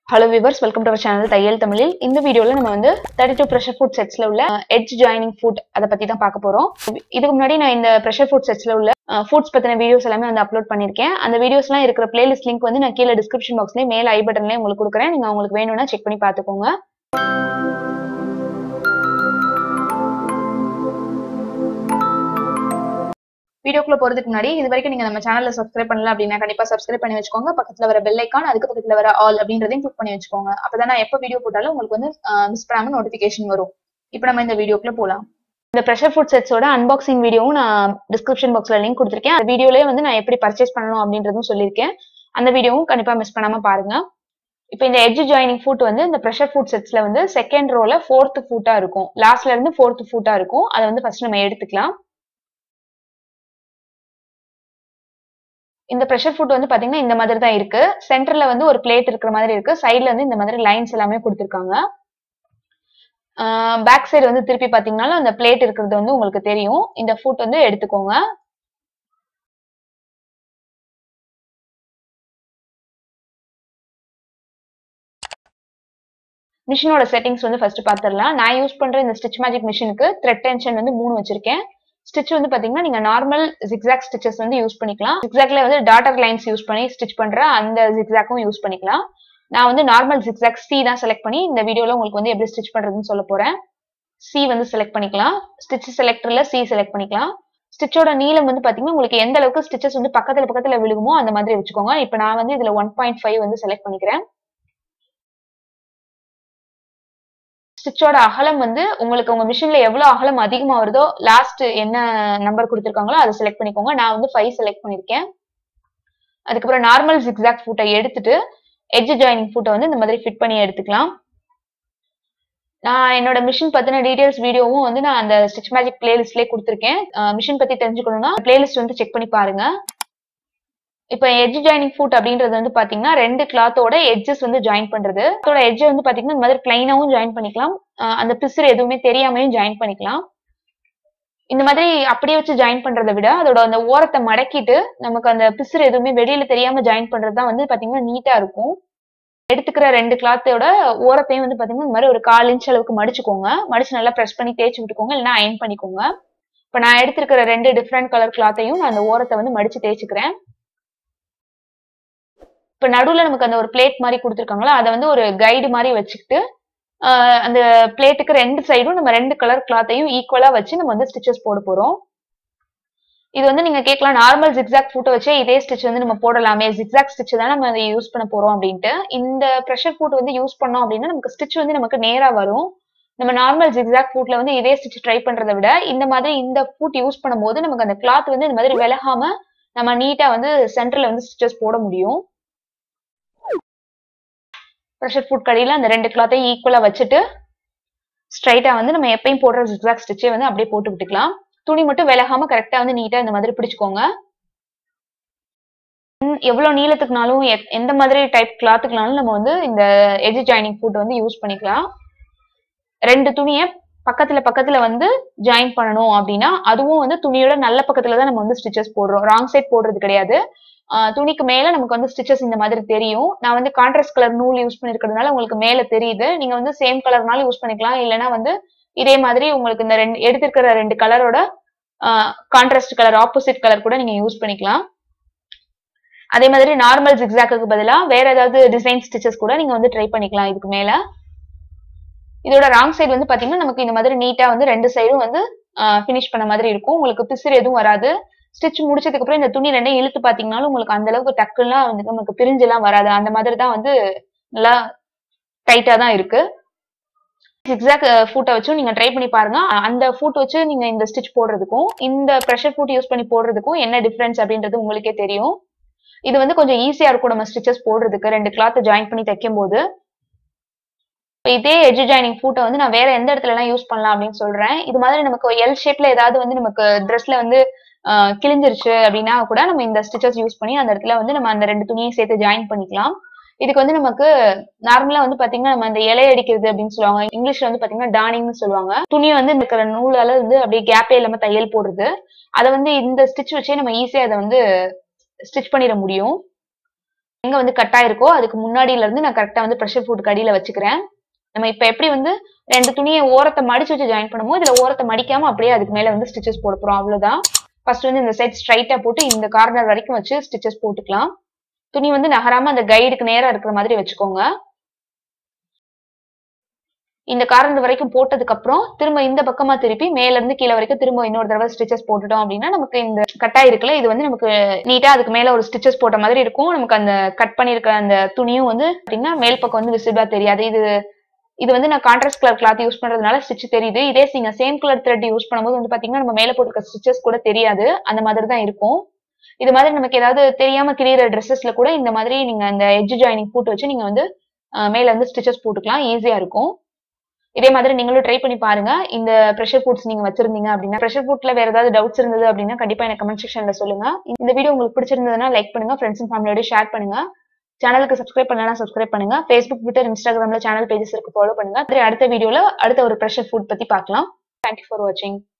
hello viewers welcome to our channel தையல் தமிழில் இந்த வீடியோல நம்ம வந்து தேர்ட்டி டூ ப்ரெஷர் ஃபுட் செட்ஸ்ல உள்ள எட்ஜ் ஜாயினிங் ஃபுட் அதை பத்தி தான் பார்க்க போறோம் இதுக்கு முன்னாடி நான் இந்த ப்ரெஷர் ஃபுட் செட்ஸ்ல உள்ள ஃபுட்ஸ் பத்தின வீடியோஸ் எல்லாமே வந்து அப்லோட் பண்ணிருக்கேன் அந்த வீடியோஸ் எல்லாம் இருக்கிற பிளேலிஸ்ட் லிங்க் வந்து நான் கீழே டிஸ்கிரிப்ஷன் பாக்ஸ்லயே மேல ஐ பட்டன்லயே உங்களுக்கு கொடுக்குறேன் நீங்க உங்களுக்கு வேணும்னா செக் பண்ணி பார்த்துக்கோங்க வீடியோக்குள்ள போறதுக்கு முன்னாடி இது வரைக்கும் நீங்க நம்ம சேனல்ல சப்ஸ்கிரைப் பண்ணல அப்படின்னா கண்டிப்பா சப்ஸ்கிரைப் பண்ணி வச்சுக்கோங்க பக்கத்துல வர பெல் ஐக்கான் அதுக்கு பக்கத்துல வர ஆல் அப்படின்றதையும் கிளிக் பண்ணி வச்சுக்கோங்க அப்பதான் நான் எப்ப வீடியோ போட்டாலும் உங்களுக்கு வந்து மிஸ் பண்ணாம நோட்டிபிகேஷன் வரும் இப்போ நம்ம இந்த வீடியோக்குள்ள போலாம் இந்த ப்ரெஷர் ஃபுட் செட்ஸோட அன்பாக்சிங் வீடியோவும் நான் டிஸ்கிரிப்ஷன் பாக்ஸ்ல லிங்க் கொடுத்துருக்கேன் அந்த வீடியோலயே வந்து நான் எப்படி பர்ச்சேஸ் பண்ணணும் அப்படின்றதும் சொல்லியிருக்கேன் அந்த வீடியோவும் கண்டிப்பா மிஸ் பண்ணாம பாருங்க இப்போ இந்த எட்ஜ் ஜாயினிங் ஃபுட் வந்து இந்த ப்ரெஷர் ஃபுட் செட்ஸ்ல வந்து செகண்ட் ரோல ஃபோர்த் ஃபுட்டா இருக்கும் லாஸ்ட்ல இருந்து ஃபோர்த் ஃபுட்டா இருக்கும் அதை வந்து ஃபர்ஸ்ட் நம்ம எடுத்துக்கலாம் இந்த ப்ரெஷர் ஃபுட் வந்து பாத்தீங்கன்னா இந்த மாதிரி தான் இருக்கு சென்டர்ல வந்து ஒரு பிளேட் இருக்கிற மாதிரி இருக்கு சைட்ல வந்து இந்த மாதிரி லைன்ஸ் எல்லாமே கொடுத்துருக்காங்க பேக் சைடு வந்து திருப்பி பாத்தீங்கன்னாலும் அந்த பிளேட் இருக்கிறது வந்து உங்களுக்கு தெரியும் இந்த ஃபுட் வந்து எடுத்துக்கோங்க மிஷினோட செட்டிங்ஸ் வந்து ஃபர்ஸ்ட் பார்த்துடலாம் நான் யூஸ் பண்ற இந்த ஸ்டிச் மேஜிக் மிஷினுக்கு த்ரெட் டென்ஷன் வந்து மூணு வச்சிருக்கேன் ஸ்டிச் வந்து பாத்தீங்கன்னா நீங்க நார்மல் ஜிக்ஸாக் ஸ்டிச்சஸ் வந்து யூஸ் பண்ணிக்கலாம் ஜிக்ஸாக்ல வந்து டாட்டர் லைன்ஸ் யூஸ் பண்ணி ஸ்டிச் பண்ற அந்த ஜிக்ஸாக்கும் யூஸ் பண்ணிக்கலாம் நான் வந்து நார்மல் ஜிக்ஸாக் சி தான் செலக்ட் பண்ணி இந்த வீடியோல உங்களுக்கு வந்து எப்படி ஸ்டிச் பண்றதுன்னு சொல்ல போறேன் சி வந்து செலக்ட் பண்ணிக்கலாம் ஸ்டிச் செலக்டர்ல சி செலக்ட் பண்ணிக்கலாம் ஸ்டிச்சோட நீளம் வந்து பாத்தீங்கன்னா உங்களுக்கு எந்த அளவுக்கு ஸ்டிச்சஸ் வந்து பக்கத்துல பக்கத்துல விழுகுமோ அந்த மாதிரி வச்சுக்கோங்க இப்போ நான் வந்து இதுல ஒன் பாயிண்ட் ஃபைவ் வந்து செலக்ட் பண்ணிக்கிறேன் ஸ்டிச்சோட அகலம் வந்து உங்களுக்கு உங்க மிஷின்ல எவ்வளவு அகலம் அதிகமா வருதோ லாஸ்ட் என்ன நம்பர் கொடுத்துருக்காங்களோ அதை செலக்ட் பண்ணிக்கோங்க நான் வந்து ஃபைவ் செலக்ட் பண்ணிருக்கேன் அதுக்கப்புறம் நார்மல் ஜிக்ஸாக் ஃபுட்டை எடுத்துட்டு எட்ஜ் ஜாயினிங் ஃபுட்டை வந்து இந்த மாதிரி ஃபிட் பண்ணி எடுத்துக்கலாம் நான் என்னோட மிஷின் பத்தின டீடைல்ஸ் வீடியோவும் வந்து நான் அந்த ஸ்டிச் மேஜிக் பிளேலிஸ்ட்லேயே கொடுத்துருக்கேன் மிஷின் பத்தி தெரிஞ்சுக்கணும்னா பிளேலிஸ்ட் வந்து செக் பண்ணி பாருங்க இப்போ எட்ஜ் ஜாயினிங் ஃபுட் அப்படின்றது வந்து பாத்தீங்கன்னா ரெண்டு கிளாத்தோட எட்ஜஸ் வந்து ஜாயின் பண்றது அதோட எட்ஜ் வந்து பாத்தீங்கன்னா இந்த மாதிரி பிளைனாவும் ஜாயின் பண்ணிக்கலாம் அந்த பிசுறு எதுவுமே தெரியாமையும் ஜாயின் பண்ணிக்கலாம் இந்த மாதிரி அப்படியே வச்சு ஜாயின் பண்றதை விட அதோட அந்த ஓரத்தை மடக்கிட்டு நமக்கு அந்த பிசுறு எதுவுமே வெளியில தெரியாம ஜாயின் பண்றது தான் வந்து பாத்தீங்கன்னா நீட்டா இருக்கும் எடுத்துக்கிற ரெண்டு கிளாத்தோட ஓரத்தையும் வந்து பாத்தீங்கன்னா இந்த மாதிரி ஒரு கால் இன்ச் அளவுக்கு மடிச்சுக்கோங்க மடிச்சு நல்லா ப்ரெஸ் பண்ணி தேய்ச்சி விட்டுக்கோங்க இல்லைன்னா அயன் பண்ணிக்கோங்க இப்போ நான் எடுத்திருக்கிற ரெண்டு டிஃப்ரெண்ட் கலர் கிளாத்தையும் நான் அந்த ஓரத்தை வந்து மடிச்சு தேய்ச்சிக்கிறேன் இப்ப நடுவுல நமக்கு அந்த ஒரு பிளேட் மாதிரி கொடுத்துருக்காங்களா அதை வந்து ஒரு கைடு மாதிரி வச்சுக்கிட்டு அந்த பிளேட்டுக்கு ரெண்டு சைடும் நம்ம ரெண்டு கலர் கிளாத்தையும் ஈக்குவலா வச்சு நம்ம வந்து ஸ்டிச்சஸ் போட போறோம் இது வந்து நீங்க கேட்கலாம் நார்மல் ஜிக்ஸாக் ஃபுட்டை வச்சே இதே ஸ்டிச் வந்து நம்ம போடலாமே ஜிக்ஸாக் ஸ்டிச் தான் நம்ம அதை யூஸ் பண்ண போறோம் அப்படின்ட்டு இந்த ப்ரெஷர் ஃபுட் வந்து யூஸ் பண்ணோம் அப்படின்னா நமக்கு ஸ்டிச் வந்து நமக்கு நேரா வரும் நம்ம நார்மல் ஜிக்ஸாக் ஃபுட்ல வந்து இதே ஸ்டிச் ட்ரை பண்றதை விட இந்த மாதிரி இந்த ஃபுட் யூஸ் பண்ணும்போது நமக்கு அந்த கிளாத் வந்து இந்த மாதிரி விலகாம நம்ம நீட்டா வந்து சென்டர்ல வந்து ஸ்டிச்சஸ் போட முடியும் ப்ரெஷர் ஃபுட் கடையில் அந்த ரெண்டு கிளாத்தையும் ஈக்குவலாக வச்சுட்டு ஸ்ட்ரைட்டா வந்து நம்ம எப்பயும் போடுற ஜிக்ஸாக் ஸ்டிச்சே வந்து அப்படியே போட்டு விட்டுக்கலாம் துணி மட்டும் விலகாம கரெக்டா வந்து நீட்டா இந்த மாதிரி பிடிச்சுக்கோங்க எவ்வளவு நீளத்துக்குனாலும் எந்த மாதிரி டைப் கிளாத்துக்குனாலும் நம்ம வந்து இந்த எஜ் ஜாயினிங் ஃபுட் வந்து யூஸ் பண்ணிக்கலாம் ரெண்டு துணியை பக்கத்துல பக்கத்துல வந்து ஜாயின் பண்ணணும் அப்படின்னா அதுவும் வந்து துணியோட நல்ல பக்கத்துல தான் நம்ம வந்து ஸ்டிச்சஸ் போடுறோம் ராங் சைட் போடுறது கிடையாது துணிக்கு மேல நமக்கு வந்து ஸ்டிச்சஸ் இந்த மாதிரி தெரியும் நான் வந்து கான்ட்ராஸ்ட் கலர் நூல் யூஸ் பண்ணிருக்கிறதுனால உங்களுக்கு மேல தெரியுது நீங்க வந்து சேம் கலர்னாலும் யூஸ் பண்ணிக்கலாம் இல்லைன்னா வந்து இதே மாதிரி உங்களுக்கு இந்த ரெண்டு எடுத்திருக்கிற ரெண்டு கலரோட கான்ட்ராஸ்ட் கலர் ஆப்போசிட் கலர் கூட நீங்க யூஸ் பண்ணிக்கலாம் அதே மாதிரி நார்மல் ஜிக்ஸாக்கு பதிலாக வேற ஏதாவது டிசைன் ஸ்டிச்சஸ் கூட நீங்க வந்து ட்ரை பண்ணிக்கலாம் இதுக்கு மேல இதோட ராங் சைடு வந்து பாத்தீங்கன்னா நமக்கு இந்த மாதிரி நீட்டா வந்து ரெண்டு சைடும் வந்து ஃபினிஷ் பண்ண மாதிரி இருக்கும் உங்களுக்கு பிசுறு எதுவும் வராது ஸ்டிச் முடிச்சதுக்கு அப்புறம் இந்த துணி ரெண்டையும் இழுத்து பாத்தீங்கன்னாலும் உங்களுக்கு அந்த அளவுக்கு டக்குலாம் வந்து நமக்கு பிரிஞ்செல்லாம் வராது அந்த மாதிரி தான் வந்து நல்லா டைட்டா தான் இருக்கு ஜிக்ஸாக் ஃபூட்டை வச்சும் நீங்க ட்ரை பண்ணி பாருங்க அந்த ஃபூட் வச்சு நீங்க இந்த ஸ்டிச் போடுறதுக்கும் இந்த ப்ரெஷர் ஃபூட் யூஸ் பண்ணி போடுறதுக்கும் என்ன டிஃபரன்ஸ் அப்படின்றது உங்களுக்கே தெரியும் இது வந்து கொஞ்சம் ஈஸியா இருக்கும் நம்ம ஸ்டிச்சஸ் போடுறதுக்கு ரெண்டு கிளாத் ஜாயின் பண்ணி தைக்கும் போது இதே எட்ஜ் ஜாயினிங் ஃபூட்டை வந்து நான் வேற எந்த இடத்துல எல்லாம் யூஸ் பண்ணலாம் அப்படின்னு சொல்றேன் இது மாதிரி நமக்கு எல் ஷேப்ல ஏதாவது வந்து நமக்கு ட்ரெஸ்ல வந்து கிழிஞ்சிருச்சு அப்படின்னா கூட நம்ம இந்த ஸ்டிச்சஸ் யூஸ் பண்ணி அந்த இடத்துல வந்து நம்ம அந்த ரெண்டு துணியும் சேர்த்து ஜாயின் பண்ணிக்கலாம் இதுக்கு வந்து நமக்கு நார்மலா வந்து பாத்தீங்கன்னா நம்ம அந்த இலை அடிக்கிறது அப்படின்னு சொல்லுவாங்க இங்கிலீஷ்ல வந்து பாத்தீங்கன்னா டானிங்னு சொல்லுவாங்க துணியை வந்து இருக்கிற நூலால வந்து அப்படியே கேப்பே இல்லாம தையல் போடுறது அதை வந்து இந்த ஸ்டிச் வச்சே நம்ம ஈஸியா அதை வந்து ஸ்டிச் பண்ணிட முடியும் எங்க வந்து கட் ஆயிருக்கோ அதுக்கு முன்னாடியில இருந்து நான் கரெக்டா வந்து ப்ரெஷர் ஃபுட் அடியில வச்சுக்கிறேன் நம்ம இப்ப எப்படி வந்து ரெண்டு துணியை ஓரத்தை மடிச்சு வச்சு ஜாயின் பண்ணுமோ இதுல ஓரத்தை மடிக்காம அப்படியே அதுக்கு மேல வந்து ஸ்டிச்சஸ் போட போறோம் அவ்வளவுதான் ஃபர்ஸ்ட் வந்து இந்த சைட் ஸ்ட்ரைட்டா போட்டு இந்த கார்னர் வரைக்கும் வச்சு ஸ்டிச்சஸ் போட்டுக்கலாம் துணி வந்து நகராம அந்த கைடுக்கு நேரா இருக்கிற மாதிரி வச்சுக்கோங்க இந்த கார்னர் வரைக்கும் போட்டதுக்கு அப்புறம் திரும்ப இந்த பக்கமா திருப்பி மேல இருந்து கீழே வரைக்கும் திரும்ப இன்னொரு தடவை ஸ்டிச்சஸ் போட்டுட்டோம் அப்படின்னா நமக்கு இந்த கட்டாய் இருக்குல்ல இது வந்து நமக்கு நீட்டா அதுக்கு மேல ஒரு ஸ்டிச்சஸ் போட்ட மாதிரி இருக்கும் நமக்கு அந்த கட் பண்ணிருக்க அந்த துணியும் வந்து பாத்தீங்கன்னா மேல் பக்கம் வந்து விசிபிளா தெரியாது இது இது வந்து நான் கான்ட்ராஸ்ட் கலர் கிளாத் யூஸ் பண்றதுனால ஸ்டிச் தெரியுது இதே நீங்க சேம் கலர் த்ரெட் யூஸ் பண்ணும்போது வந்து பாத்தீங்கன்னா நம்ம மேல போட்டிருக்க ஸ்டிச்சஸ் கூட தெரியாது அந்த மாதிரி தான் இருக்கும் இது மாதிரி நமக்கு ஏதாவது தெரியாம கிளியற ட்ரெஸ்ஸஸ்ல கூட இந்த மாதிரி நீங்க அந்த எட்ஜ் ஜாயினிங் போட்டு வச்சு நீங்க வந்து அஹ், மேல வந்து ஸ்டிச்சஸ் போட்டுக்கலாம் ஈஸியா இருக்கும் இதே மாதிரி நீங்களும் ட்ரை பண்ணி பாருங்க இந்த ப்ரெஷர் ஃபுட்ஸ் நீங்க வச்சிருந்தீங்க அப்படின்னா ப்ரெஷர் ஃபுட்ல வேற ஏதாவது டவுட்ஸ் இருந்தது அப்படின்னா கண்டிப்பா எனக்கு கமெண்ட் செக்ஷன்ல சொல்லுங்க இந்த வீடியோ உங்களுக்கு பிடிச்சிருந்ததுன்னா லைக் பண்ணுங்க ஃப்ரெண்ட்ஸ் அண்ட் ஃபேமிலியோட ஷேர் பண்ணுங்க சேனலுக்கு சப்ஸ்கிரைப் பண்ணலாம் சப்ஸ்கிரைப் பண்ணுங்க ஃபேஸ்புக் ட்விட்டர் இன்ஸ்டாகிராம்ல சேனல் பேஜஸ் இருக்கு ஃபாலோ பண்ணுங்க சரி, அடுத்த வீடியோல அடுத்த ஒரு ப்ரெஷர் ஃபுட் பத்தி பார்க்கலாம் தேங்க்யூ ஃபார் வாட்சிங்